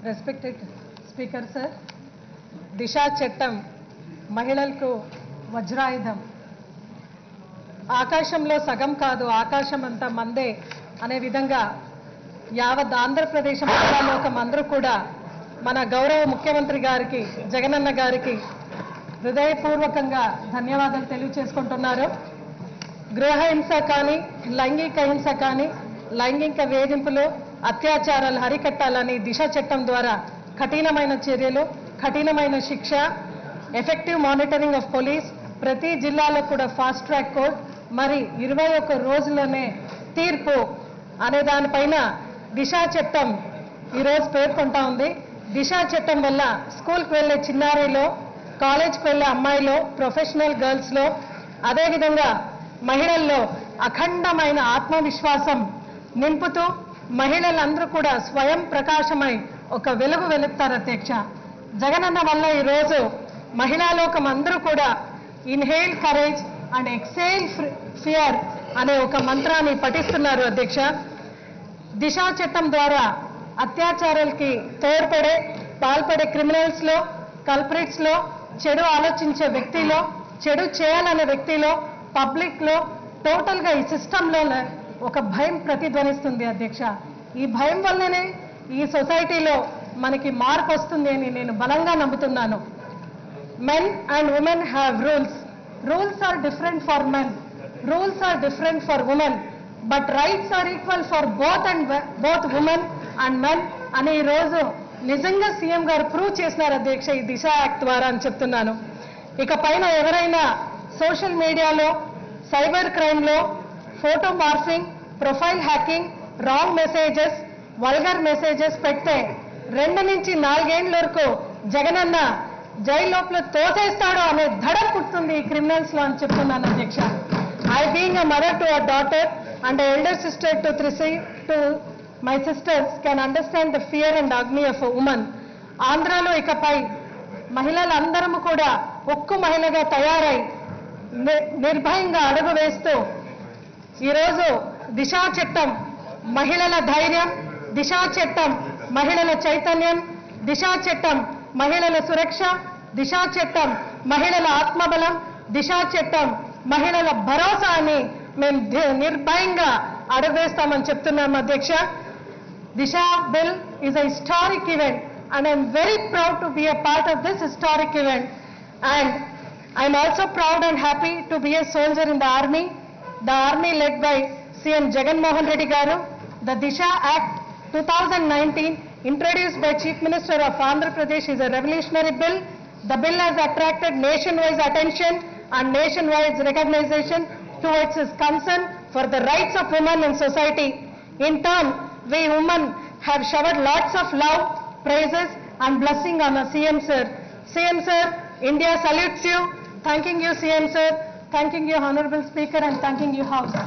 Respected speaker sir దిశా చట్టం మహిళలకు వజ్రాయుధం ఆకాశంలో సగం కాదు ఆకాశం అంతా మందే అనే విధంగా యావత్ ఆంధ్రప్రదేశ్ మహిళా లోకం అందరూ కూడా మన గౌరవ ముఖ్యమంత్రి గారికి జగనన్న గారికి హృదయపూర్వకంగా ధన్యవాదాలు తెలియచేసుకుంటున్నారు గృహహింస కానీ లైంగిక హింస కానీ లైంగిక వేధింపులు అత్యాచారాలు హరికట్టాలని దిశ చట్టం ద్వారా కఠినమైన చర్యలు కఠినమైన శిక్ష ఎఫెక్టివ్ మానిటరింగ్ ఆఫ్ పోలీస్ ప్రతి జిల్లాలో కూడా ఫాస్ట్ ట్రాక్ కోర్ట్ మరి ఇరవై ఒక్క రోజుల్లోనే తీర్పు అనే దానిపైన దిశా చట్టం ఈరోజు పేర్కొంటా ఉంది దిశా చట్టం వల్ల స్కూల్కి వెళ్ళే చిన్నారిలో కాలేజ్కి వెళ్ళే అమ్మాయిలో ప్రొఫెషనల్ గర్ల్స్లో అదేవిధంగా మహిళల్లో అఖండమైన ఆత్మవిశ్వాసం నింపుతూ మహిళలందరూ కూడా స్వయం ప్రకాశమై ఒక వెలుగు వెలుగుతారు అధ్యక్ష జగనన్న వల్ల ఈరోజు మహిళా లోకం అందరూ కూడా inhale courage and exhale fear అనే ఒక మంత్రాన్ని పఠిస్తున్నారు అధ్యక్ష దిశా చట్టం ద్వారా అత్యాచారాలకి తోడ్పడే పాల్పడే క్రిమినల్స్ లో కల్పరేట్స్ లో చెడు ఆలోచించే వ్యక్తిలో చెడు చేయాలనే వ్యక్తిలో పబ్లిక్ లో టోటల్ గా ఈ సిస్టమ్ లో ఒక భయం ప్రతిధ్వనిస్తుంది అధ్యక్ష ఈ భయం వల్లనే ఈ సొసైటీలో మనకి మార్పు వస్తుంది అని నేను బలంగా నమ్ముతున్నాను men and women have rules. Rules are different for men. Rules are different for women. But rights are equal for both and both women and men. అని ఈ రోజు నిజంగా సీఎం గారు ప్రూవ్ చేసినారు అధ్యక్ష ఈ దిశ యాక్ట్ ద్వారా అని చెప్తున్నాను ఇక పైన ఎవరైనా సోషల్ మీడియాలో సైబర్ క్రైమ్లో photo morphing profile hacking wrong messages vulgar messages పెడితే రెండు నుంచి నాలుగేండ్ల వరకు జగనన్న జైలు లోపల తోసేస్తాడు అనే ధడం పుట్టుతుంది ఈ క్రిమినల్స్ లో అని చెప్తున్నాను అధ్యక్ష I being a mother to a daughter and elder sister to three to my sisters can understand the fear and agony of woman ఆంధ్రాలో ఇకపై మహిళలందరము కూడా ఒక్కు మహిళగా తయారై ని- నిర్భయంగా అడుగు వేస్తూ ఈరోజు దిశా చట్టం మహిళల ధైర్యం దిశా చట్టం మహిళల చైతన్యం దిశా చట్టం మహిళల సురక్ష దిశా చట్టం మహిళల ఆత్మబలం దిశా చట్టం మహిళల భరోసా అని మేము ధి- నిర్భయంగా అడుగువేస్తామని చెప్తున్నాం అధ్యక్ష Disha bill is a historic event and I'm very proud to be a part of this historic event and I'm also proud and happy to be a soldier in the army, the army led by CM Jagan Mohan Reddy Garu. The Disha Act 2019 introduced by Chief Minister of Andhra Pradesh is a revolutionary bill. The bill has attracted nationwide attention and nationwide recognition towards its concern for the rights of women in society. In turn, we women have showered lots of love, praises and blessing on our CM sir. CM sir, India salutes you. Thanking you CM sir, thanking you Honorable Speaker and thanking you House.